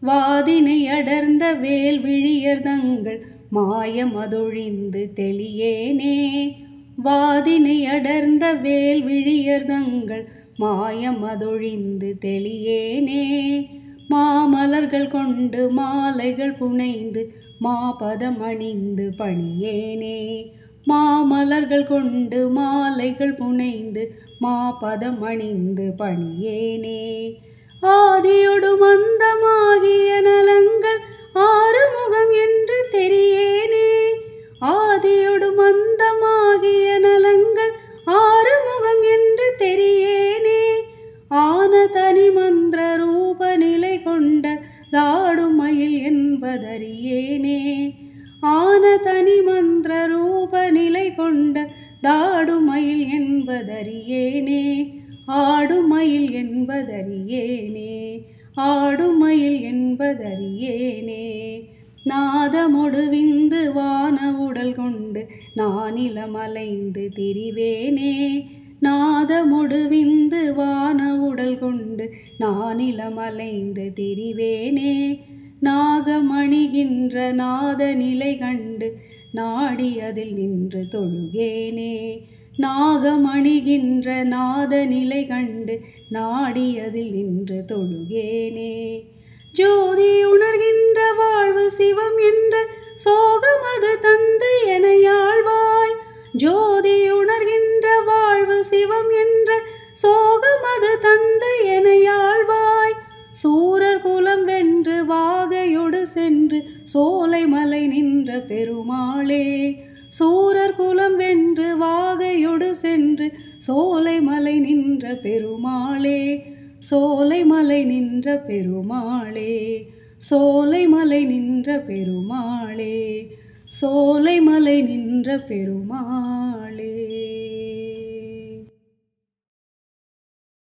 வாதினை அடர்ந்த வேல் விழியர்தங்கள் மாயமதொழிந்து தெளியேனே வாதினை அடர்ந்த வேல் விழியர்தங்கள் மாயமதொழிந்து தெளியேனே மாமலர்கள் கொண்டு மாலைகள் புனைந்து மாபதம் அணிந்து பணியேனே மாமலர்கள் கொண்டு மாலைகள் புனைந்து மாபதம் அணிந்து பணியேனே ஆதியொடு மந்தமாகிய நலங்கள் ஆறுமுகம் என்று தெரியேனே ஆதியொடு மந்தமாகிய நலங்கள் ஆறுமுகம் என்று தெரியேனே ஆன தனி மந்திர ரூப நிலை கொண்ட தாடும் மயில் என்பதறியேனே ஆன தனி மந்திர ரூப நிலை கொண்ட தாடுமயில் என்பதறியேனே ஆடுமயில் என்பதறியேனே ஆடுமயில் என்பதறியேனே நாதமொடு விந்து வான உடல் கொண்டு நானிலமலைந்து திரிவேனே நாதமொடு விந்து வான உடல் கொண்டு நானிலமலைந்து திரிவேனே நாகமணிகின்ற நாத நிலை கண்டு நாடி அதில் நின்று தொழுகேனே நாகமணிகின்ற நாத நிலை கண்டு நாடி அதில் நின்று தொழுகேனே ஜோதி உணர்கின்ற வாழ்வு சிவம் என்ற சோகமது தந்து எனையாழ்வாய் ஜோதி உணர்கின்ற வாழ்வு சிவம் என்ற சோகமது தந்து எனையாழ்வாய் சூரர் குலம் வென்று வாகையொடு சென்று சோலை மலை நின்ற பெருமாளே சூரர் குலம் வென்று வாகையொடு சென்று சோலை மலை நின்ற பெருமாளே சோலை மலை நின்ற பெருமாளே சோலை மலை நின்ற பெருமாளே சோலை மலை நின்ற பெருமாளே